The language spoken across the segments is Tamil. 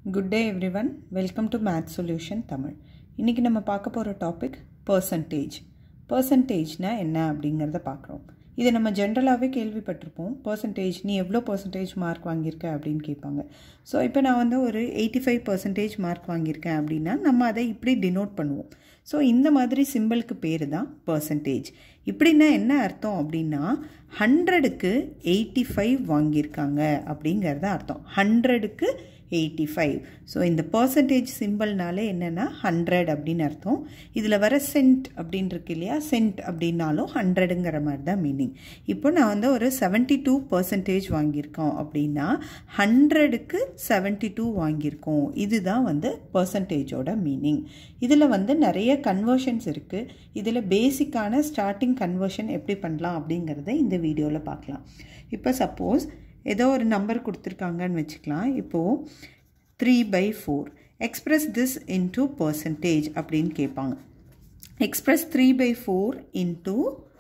good day everyone welcome to math solution Tamil இன்றைக்கி நம்ம பார்க்க போகிற டாபிக் பர்சன்டேஜ் பர்சன்டேஜ்னால் என்ன அப்படிங்கிறத பார்க்குறோம் இதை நம்ம ஜென்ரலாகவே கேள்விப்பட்டிருப்போம் பர்சன்டேஜ் நீ எவ்வளோ பர்சன்டேஜ் மார்க் வாங்கியிருக்க அப்படின்னு கேட்பாங்க ஸோ இப்போ நான் வந்து ஒரு எயிட்டி ஃபைவ் பர்சன்டேஜ் மார்க் வாங்கியிருக்கேன் அப்படின்னா நம்ம அதை இப்படி டினோட் பண்ணுவோம் ஸோ இந்த மாதிரி சிம்பிளுக்கு பேர் தான் பர்சன்டேஜ் இப்படின்னா என்ன அர்த்தம் அப்படின்னா ஹண்ட்ரடுக்கு எயிட்டி ஃபைவ் வாங்கியிருக்காங்க அப்படிங்கிறது அர்த்தம் ஹண்ட்ரடுக்கு எயிட்டி ஃபைவ் ஸோ இந்த பர்சன்டேஜ் சிம்பிள்னாலே என்னென்னா ஹண்ட்ரட் அப்படின்னு அர்த்தம் இதில் வர சென்ட் அப்படின்னு இருக்கு இல்லையா சென்ட் அப்படின்னாலும் ஹண்ட்ரடுங்கிற மாதிரி தான் மீனிங் இப்போ நான் வந்து ஒரு செவன்ட்டி டூ பர்சன்டேஜ் வாங்கியிருக்கோம் அப்படின்னா ஹண்ட்ரடுக்கு செவன்ட்டி டூ வாங்கியிருக்கோம் இதுதான் வந்து பர்சன்டேஜோட மீனிங் இதில் வந்து நிறைய கன்வர்ஷன்ஸ் இருக்குது இதில் பேசிக்கான ஸ்டார்டிங் கன்வர்ஷன் எப்படி பண்ணலாம் அப்படிங்கிறத இந்த வீடியோவில் பார்க்கலாம் இப்போ சப்போஸ் ஏதோ ஒரு நம்பர் கொடுத்துருக்காங்கன்னு வச்சுக்கலாம் இப்போது three by four express this into percentage அப்படின்னு கேட்பாங்க express three by four into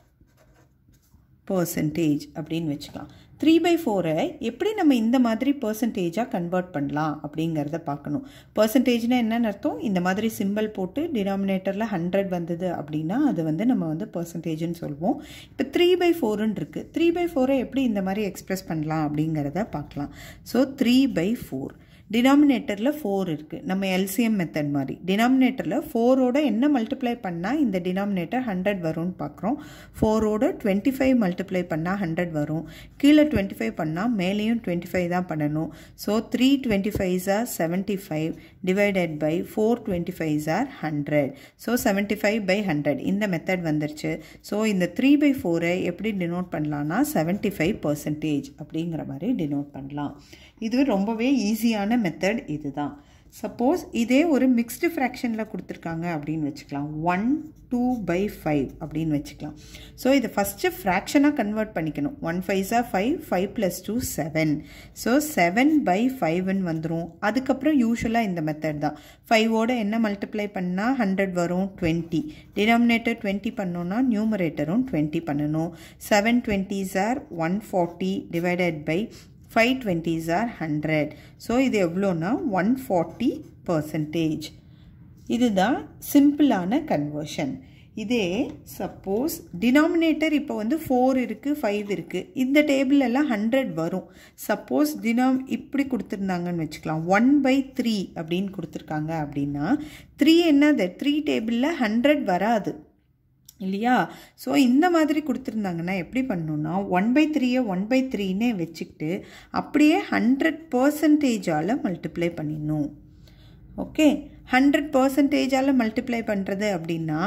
percentage அப்படின்னு வச்சுக்கலாம் த்ரீ பை ஃபோரை எப்படி நம்ம இந்த மாதிரி பர்சன்டேஜாக கன்வெர்ட் பண்ணலாம் அப்படிங்கிறத பார்க்கணும் பர்சன்டேஜ்னால் என்னென்னு அர்த்தம் இந்த மாதிரி சிம்பிள் போட்டு டினாமினேட்டரில் ஹண்ட்ரட் வந்தது அப்படின்னா அது வந்து நம்ம வந்து பர்சன்டேஜ்னு சொல்லுவோம் இப்போ த்ரீ பை ஃபோருன்னு இருக்குது த்ரீ பை ஃபோரை எப்படி இந்த மாதிரி எக்ஸ்ப்ரெஸ் பண்ணலாம் அப்படிங்கிறத பார்க்கலாம் ஸோ த்ரீ பை ஃபோர் டினாமினேட்டரில் ஃபோர் இருக்குது நம்ம எல்சிஎம் மெத்தட் மாதிரி டினாமினேட்டரில் ஃபோரோட என்ன மல்டிப்ளை பண்ணால் இந்த டினாமினேட்டர் ஹண்ட்ரட் வரும்னு பார்க்குறோம் ஃபோரோட டுவெண்ட்டி ஃபைவ் மல்டிப்ளை பண்ணால் ஹண்ட்ரட் வரும் கீழே டுவெண்ட்டி ஃபைவ் பண்ணால் மேலேயும் டுவெண்ட்டி ஃபைவ் தான் பண்ணணும் so three twenty fives are seventy five divided by four twenty fives are hundred so seventy five by hundred இந்த மெத்தட் வந்துருச்சு ஸோ இந்த த்ரீ பை ஃபோரை எப்படி டினோட் பண்ணலான்னா செவன்ட்டி ஃபைவ் பர்சன்டேஜ் அப்படிங்கிற மாதிரி டினோட் பண்ணலாம் இது ரொம்பவே ஈஸியான மெத்தட் இதுதான் சப்போஸ் இதே ஒரு மிக்ஸ்டு ஃப்ராக்ஷனில் கொடுத்துருக்காங்க அப்படின்னு வச்சுக்கலாம் ஒன் டூ பை ஃபைவ் அப்படின்னு வச்சுக்கலாம் ஸோ இதை ஃபஸ்ட்டு ஃப்ராக்ஷனாக கன்வெர்ட் பண்ணிக்கணும் ஒன் ஃபைவ்ஸா five five plus two seven so seven by ஃபைவ்னு வந்துடும் அதுக்கப்புறம் யூஸ்வலாக இந்த மெத்தட் தான் ஃபைவோட என்ன மல்டிப்ளை பண்ணால் ஹண்ட்ரட் வரும் டுவெண்ட்டி டினாமினேட்டர் டுவெண்ட்டி பண்ணோன்னா நியூமரேட்டரும் டுவெண்ட்டி பண்ணணும் seven twenties are one forty divided by five twenties are hundred so இது எவ்வளோனா ஒன் ஃபார்ட்டி பர்சன்டேஜ் இதுதான் சிம்பிளான கன்வர்ஷன் இதே சப்போஸ் டினாமினேட்டர் இப்போ வந்து ஃபோர் இருக்குது ஃபைவ் இருக்குது இந்த டேபிளெல்லாம் ஹண்ட்ரட் வரும் சப்போஸ் டினாம் இப்படி கொடுத்துருந்தாங்கன்னு வச்சுக்கலாம் ஒன் பை த்ரீ அப்படின்னு கொடுத்துருக்காங்க அப்படின்னா த்ரீ என்னது த்ரீ டேபிளில் ஹண்ட்ரட் வராது இல்லையா ஸோ இந்த மாதிரி கொடுத்துருந்தாங்கன்னா எப்படி பண்ணணுன்னா ஒன் பை த்ரீயை ஒன் பை த்ரீன்னே வச்சுக்கிட்டு அப்படியே ஹண்ட்ரட் பர்சன்டேஜால் மல்டிப்ளை பண்ணிடணும் ஓகே ஹண்ட்ரட் பர்சன்டேஜால் மல்டிப்ளை பண்ணுறது அப்படின்னா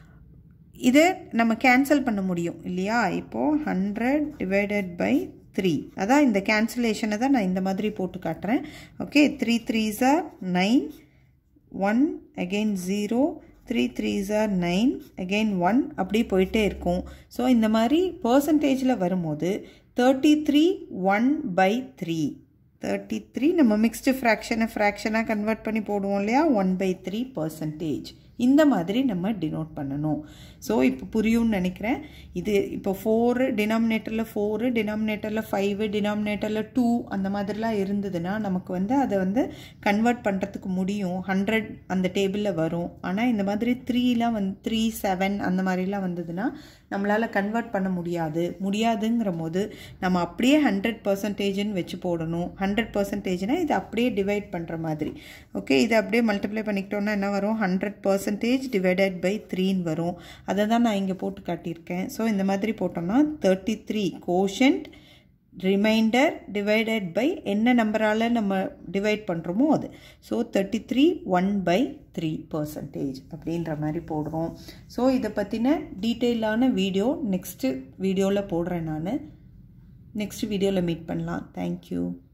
இதை நம்ம கேன்சல் பண்ண முடியும் இல்லையா இப்போது ஹண்ட்ரட் டிவைடட் பை த்ரீ அதான் இந்த கேன்சலேஷனை தான் நான் இந்த மாதிரி போட்டு காட்டுறேன் okay three threes are nine one again zero three threes are nine again one அப்படி போயிட்டே இருக்கும் ஸோ இந்த மாதிரி பர்சன்டேஜில் வரும்போது thirty three one by three thirty three நம்ம மிக்ஸ்டு ஃப்ராக்ஷனை ஃப்ராக்ஷனாக கன்வெர்ட் பண்ணி போடுவோம் இல்லையா ஒன் பை த்ரீ பர்சன்டேஜ் இந்த மாதிரி நம்ம டினோட் பண்ணணும் ஸோ இப்போ புரியும்னு நினைக்கிறேன் இது இப்போ ஃபோரு டினாமினேட்டரில் ஃபோரு டினாமினேட்டரில் ஃபைவு டினாமினேட்டரில் டூ அந்த மாதிரிலாம் இருந்ததுன்னா நமக்கு வந்து அதை வந்து கன்வெர்ட் பண்ணுறதுக்கு முடியும் ஹண்ட்ரட் அந்த டேபிளில் வரும் ஆனால் இந்த மாதிரி த்ரீலாம் வந்து த்ரீ செவன் அந்த மாதிரிலாம் வந்ததுன்னா நம்மளால் கன்வெர்ட் பண்ண முடியாது முடியாதுங்கிற போது நம்ம அப்படியே ஹண்ட்ரட் பர்சன்டேஜ்னு வச்சு போடணும் ஹண்ட்ரட் பர்சன்டேஜ்னால் இது அப்படியே டிவைட் பண்ணுற மாதிரி ஓகே இதை அப்படியே மல்டிப்ளை பண்ணிக்கிட்டோன்னா என்ன வரும் ஹண்ட்ரட் பர்சன்டேஜ் டிவைடட் பை த்ரீன்னு வரும் அதை தான் நான் இங்கே போட்டு காட்டியிருக்கேன் ஸோ இந்த மாதிரி போட்டோம்னா thirty three quotient remainder divided by என்ன நம்பரால் நம்ம டிவைட் பண்ணுறோமோ அது so thirty three one by three percentage அப்படின்ற மாதிரி போடுறோம் ஸோ இதை பற்றின டீட்டெயிலான வீடியோ நெக்ஸ்ட்டு வீடியோவில் போடுறேன் நான் நெக்ஸ்ட் வீடியோவில் மீட் பண்ணலாம் தேங்க்யூ